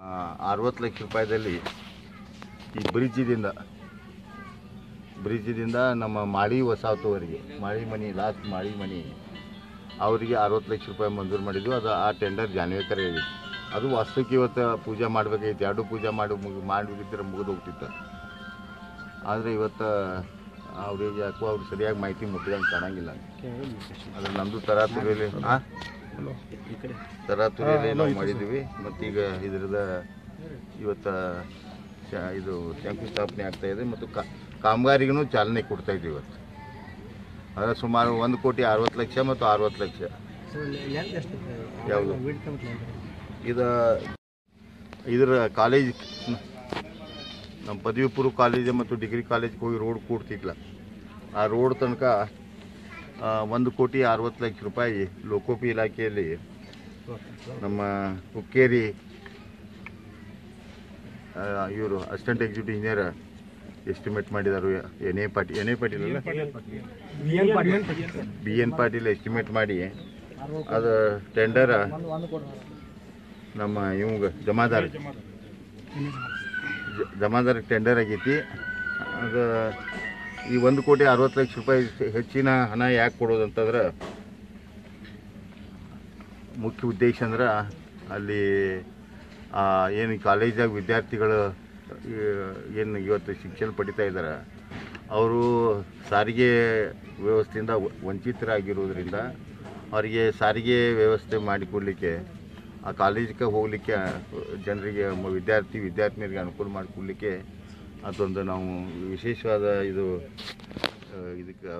ಅರವತ್ತು ಲಕ್ಷ ರೂಪಾಯಿದಲ್ಲಿ ಈ ಬ್ರಿಡ್ಜಿದಿಂದ ಬ್ರಿಡ್ಜಿದಿಂದ ನಮ್ಮ ಮಾಳಿ ವಸಾಹತುವರಿಗೆ Malimani last Malimani ಅವರಿಗೆ ಅರವತ್ತು ಲಕ್ಷ ರೂಪಾಯಿ ಮಂಜೂರು ಮಾಡಿದ್ವು ಅದು ಆ ಟೆಂಡರ್ ಜಾನ್ವೇಕರ್ ಆಗಿತ್ತು ಅದು ವಾಸ್ತವಿಕ ಇವತ್ತು ಪೂಜೆ ಮಾಡಬೇಕಾಗಿತ್ತು ಎರಡು ಪೂಜೆ ಮಾಡಿ ಮುಗಿ ಮಾಡಿದ್ರೆ ಮುಗಿದು ಹೋಗ್ತಿತ್ತು ಆದರೆ ಇವತ್ತು ಅವ್ರಿಗೆ ಯಾಕೋ ಅವ್ರು ಸರಿಯಾಗಿ ಮಾಹಿತಿ ಮುಟ್ಟಿದಂಗೆ ಕಾಣಂಗಿಲ್ಲ ಅದು ನಮ್ಮದು ತರಾತುರಿಯಲ್ಲಿ ಹಾಂ ತರಾತುರಿಯಲ್ಲಿ ನಾವು ಮಾಡಿದ್ವಿ ಮತ್ತೀಗ ಇದರದ ಇವತ್ತು ಶ- ಇದು ಶಂಕುಸ್ಥಾಪನೆ ಆಗ್ತಾ ಇದೆ ಮತ್ತು ಕಾ ಕಾಮಗಾರಿಗೂ ಚಾಲನೆ ಕೊಡ್ತಾ ಇದ್ದೀವಿ ಇವತ್ತು ಅದರ ಸುಮಾರು ಒಂದು ಕೋಟಿ ಅರವತ್ತು ಲಕ್ಷ ಮತ್ತು ಅರವತ್ತು ಲಕ್ಷ ಯಾವುದು ಇದು ಇದರ ಕಾಲೇಜ್ ನಮ್ಮ ಪದವಿ ಪೂರ್ವ ಕಾಲೇಜ್ ಮತ್ತು ಡಿಗ್ರಿ ಕಾಲೇಜ್ಗೆ ಹೋಗಿ ರೋಡ್ ಕೂಡ್ತಿದ್ಲ ಆ ರೋಡ್ ತನಕ ಆ, ಒಂದು ಕೋಟಿ ಅರವತ್ತು ಲಕ್ಷ ರೂಪಾಯಿ ಲೋಕೋಪಿ ಇಲಾಖೆಯಲ್ಲಿ ನಮ್ಮ ಹುಕ್ಕೇರಿ ಇವರು ಅಸಿಸ್ಟೆಂಟ್ ಎಕ್ಸಿಕ್ಯೂಟಿವ್ ಇಂಜಿನಿಯರ್ ಎಸ್ಟಿಮೇಟ್ ಮಾಡಿದರು N A Patil N A Patil ಅಲ್ಲ ಬಿ ಎನ್ ಪಾಟೀಲ್ ಎಸ್ಟಿಮೇಟ್ ಮಾಡಿ ಅದು ಟೆಂಡರ್ ನಮ್ಮ ಇವಂಗ ಜಮಾದಾರ್ ಜ- ಜಮಾದಾರ್ ಟೆಂಡರ್ ಆಗೈತಿ ಅದು ಈ ಒಂದು ಕೋಟಿ ಅರವತ್ತು ಲಕ್ಷ ರೂಪಾಯಿ ಹೆಚ್ಚಿನ ಹಣ ಯಾಕೆ ಕೊಡೋದು ಅಂತಂದ್ರೆ ಮುಖ್ಯ ಉದ್ದೇಶ ಅಂದ್ರೆ ಅಲ್ಲಿ ಆ, ಏನು ಕಾಲೇಜಾಗ ವಿದ್ಯಾರ್ಥಿಗಳು ಏನು ಇವತ್ತು ಶಿಕ್ಷಣ ಪಡಿತಾ ಇದ್ದಾರೆ ಅವರು ಸಾರಿಗೆ ವ್ಯವಸ್ಥೆಯಿಂದ ವ- ವಂಚಿತರಾಗಿರೋದ್ರಿಂದ ಅವರಿಗೆ ಸಾರಿಗೆ ವ್ಯವಸ್ಥೆ ಮಾಡಿಕೊಡ್ಲಿಕ್ಕೆ ಆ ಕಾಲೇಜಿಗೆ ಹೋಗಲಿಕ್ಕೆ ಜನರಿಗೆ ಮ- ವಿದ್ಯಾರ್ಥಿ ವಿದ್ಯಾರ್ಥಿನಿಯರಿಗೆ ಅನುಕೂಲ ಮಾಡಿಕೊಡ್ಲಿಕ್ಕೆ ಅದೊಂದು ನಾವು ವಿಶೇಷವಾದ ಇದು ಆ, ಇದಕ್ಕೆ